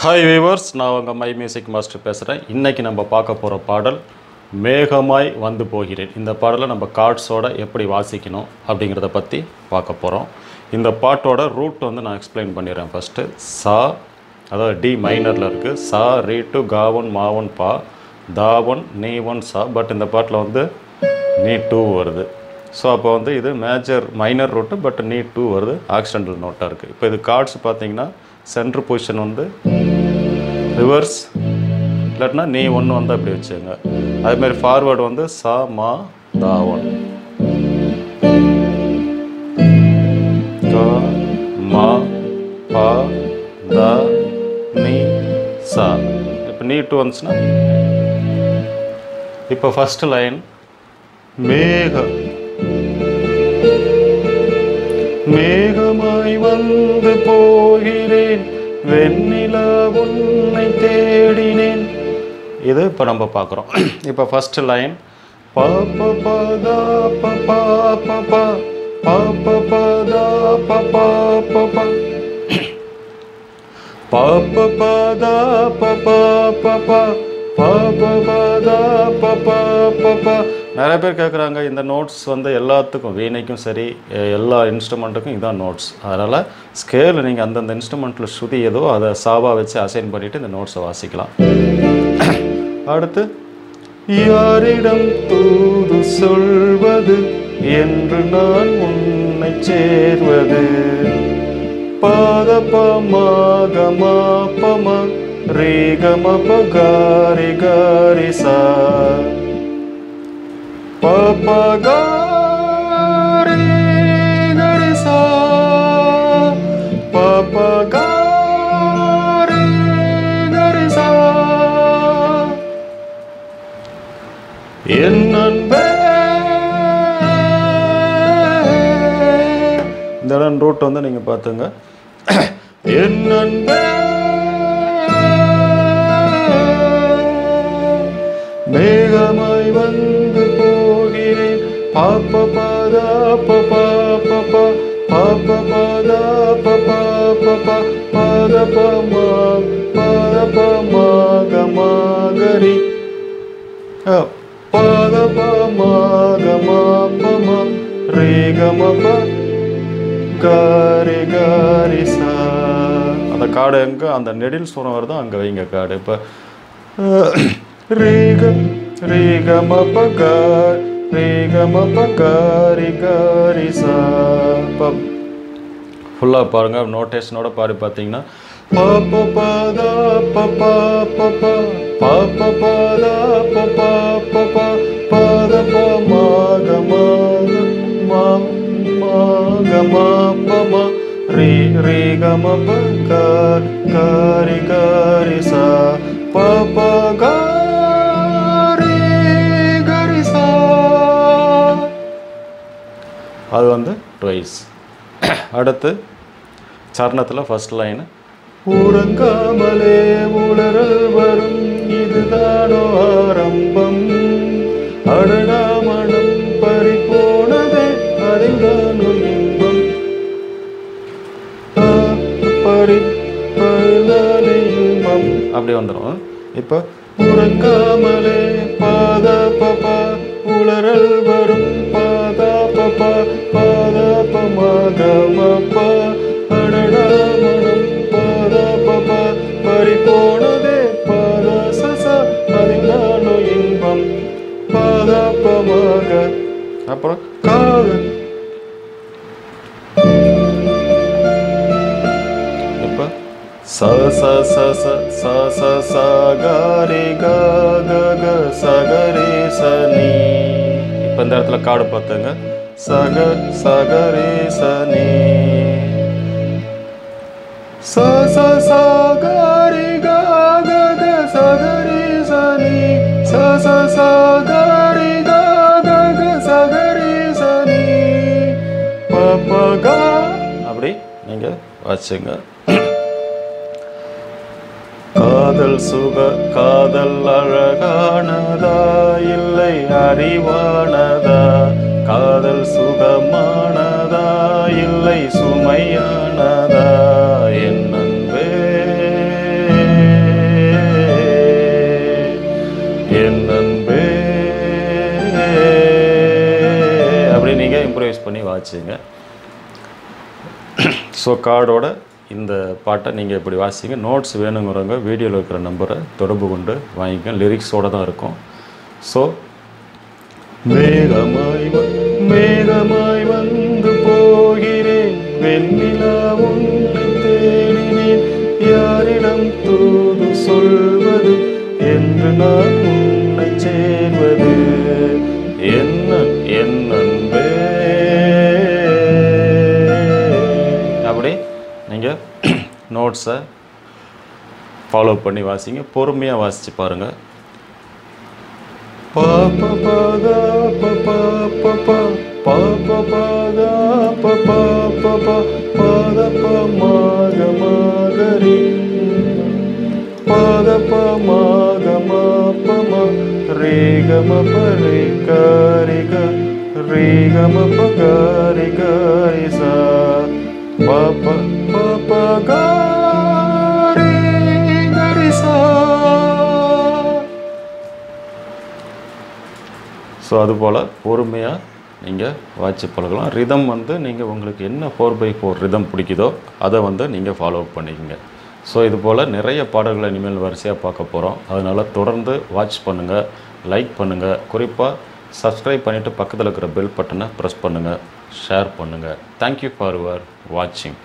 hi viewers நான் உங்கள் my music master பேசுகிறேன் இன்றைக்கி நம்ம பார்க்க போகிற பாடல் மேகமாய் வந்து போகிறேன் இந்த பாடலை நம்ம கார்ட்ஸோட எப்படி வாசிக்கணும் அப்படிங்கிறத பற்றி பார்க்க போகிறோம் இந்த பாட்டோட ரூட் வந்து நான் எக்ஸ்பிளைன் பண்ணிடுறேன் ஃபஸ்ட்டு சா அதாவது டி மைனரில் இருக்குது சா ரீ டு காவன் மாவன் பா தாவன் நீ ஒன் சா பட் இந்த பாட்டில் வந்து நீ டூ வருது ஸோ அப்போ வந்து இது மேஜர் மைனர் ரூட்டு பட் நீ டூ வருது ஆக்சிடென்டல் நோட்டாக இருக்குது இப்போ இது கார்ட்ஸ் பார்த்தீங்கன்னா சென்ட்ரு பொசிஷன் வந்து ரிவர்ஸ் இல்லாட்டினா நீ ஒன்று வந்து அப்படி வச்சுங்க அதேமாதிரி ஃபார்வேர்டு வந்து சா மா தா ஒன் கா மா பா தா நீ சா இப்போ நீ டூ வந்துச்சுன்னா இப்போ ஃபஸ்ட்டு லைன் மேக மேகமாய் வந்து போகிறேன் வெண்ணிலா உன்னை தேடினேன் இது இப்போ நம்ம பார்க்குறோம் இப்போ ஃபர்ஸ்ட் லைன் ப ப ப தா ப ப ப ப ப ப ப தா ப ப ப ப ப ப ப தா ப ப ப ப ப ப ப தா ப ப ப ப நிறைய பேர் கேட்குறாங்க இந்த நோட்ஸ் வந்து எல்லாத்துக்கும் வீணைக்கும் சரி எ- எல்லா இன்ஸ்ட்ருமெண்ட்டுக்கும் இதான் நோட்ஸ் அதனால் ஸ்கேல் நீங்கள் அந்தந்த இன்ஸ்ட்ருமெண்ட்டில் ஸ்ருதி ஏதோ அதை சாவா வச்சு அசைன் பண்ணிவிட்டு இந்த நோட்ஸை வாசிக்கலாம் அடுத்து யாரிடம் தூது சொல்வது என்று நான் உன்னை சேர்வது பாத பமாக மாப்பம ரேகம பகாரி காரி சா பபகாரி கரி சா பபகாரி கரி சா என் அன்பே இந்த இடம் ரூட் வந்து நீங்கள் பார்த்துங்க என் அன்பே மேகமாய் வந்து போகிறேன் பாப்ப பாதா பபா பபா பாப்ப பாதா பபா பபா பாத பமா பாத பமாக மாகரி பாத பமாக மாப்பம ரேகமப காரி காரி சா அந்த காடு எங்கே அந்த நெடில் சுரம் வருதோ அங்கே வைங்க காடு இப்போ ரேக ரேகமப கா ரேகமப காரி காரி சா இப்போ ஃபுல்லாக பாருங்கள் நோட்டேஷனோட பாடி பார்த்தீங்கன்னா பாப்ப பாதா பப்பா பப்பா பாப்ப பாதா பப்பா பப்பா பாத பமாக மாக மா மாக மா பமா ரே ரே கம ப கார் காரி காரி சா பப்பா காரி காரி சா அது வந்து ட்வைஸ் அடுத்து சரணத்தில் ஃபர்ஸ்ட் லைன் உறங்காமலே உளறல் வரும் இதுதானோ ஆரம்பம் அடடாமணம் பறிபோனதே அறிந்தானோ இன்பம் ஆ, பறி பறிந்தானே இன்பம் அப்படி வந்துடும் இப்போ உறங்காமலே பாத பபா உளறல் வரும் பாதா பபா பாத பமாக மப்பா அடடா மனம் பாத பபா பறிபோனதே பாத சச அறிந்தானோ இன்பம் பாத பமாக அப்புறம் காதல் இப்போ ச ச ச ச ச ச ச க ரே க க க ச க ரே ச நீ இப்போ இந்த இடத்துல காடு பார்த்துங்க ச க ச க ரே ச நீ ச ச ச க ரே க க க ச க ரே ச நீ ச ச ச க ரே க க க ச க ரே ச நீ ப ப க அப்படி நீங்கள் வச்சுங்க காதல் சுக காதல் அழகானதா இல்லை அறிவானதா காதல் சுகமானதா இல்லை சுமையானதா என் அன்பே வாசிங்க ஸோ கார்டோட இந்த பாட்டை நீங்கள் இப்படி வாசிங்க நோட்ஸ் வேணுங்கிறவங்க வீடியோவில் இருக்கிற நம்பரை தொடர்பு கொண்டு வாங்கிக்க லிரிக்ஸோடு தான் இருக்கும் ஸோ மேகமாய் வ- மேகமாய் வந்து போகிறேன் வெண்ணிலா ஒன்று தேடினேன் யாரிடம் தூது சொல்வது என்று நான் உன்னை சேர்வது என்ன என் அன்பே அப்படி நீங்கள் நோட்ஸை ஃபாலோ பண்ணி வாசிங்க பொறுமையாக வாசித்து பாருங்கள் பா பா பா கா பா பா பா பா பா பா பா கா பா பா பா பா பா த பா மா க மா க ரி பா த பா மா க மா ப மா ரே க ம ப ரே க ரி க ரே க ம ப க ரி க ரி சா பா பா பா பா கா ரே க ரி சா ஸோ அதுபோல் பொறுமையாக நீங்கள் வாட்சி பழகலாம் ரிதம் வந்து நீங்கள் உங்களுக்கு என்ன ஃபோர் பை ஃபோர் ரிதம் பிடிக்குதோ அதை வந்து நீங்கள் ஃபாலோ பண்ணிக்கங்க ஸோ இது போல் நிறைய பாடல்களை இனிமேல் வரிசையாக பார்க்க போகிறோம் அதனால் தொடர்ந்து வாட்ச் பண்ணுங்கள் லைக் பண்ணுங்கள் குறிப்பாக சப்ஸ்கிரைப் பண்ணிவிட்டு பக்கத்தில் இருக்கிற பெல் பட்டனை ப்ரெஸ் பண்ணுங்கள் ஷேர் பண்ணுங்கள் தேங்க்யூ ஃபார் யுவர் வாட்சிங்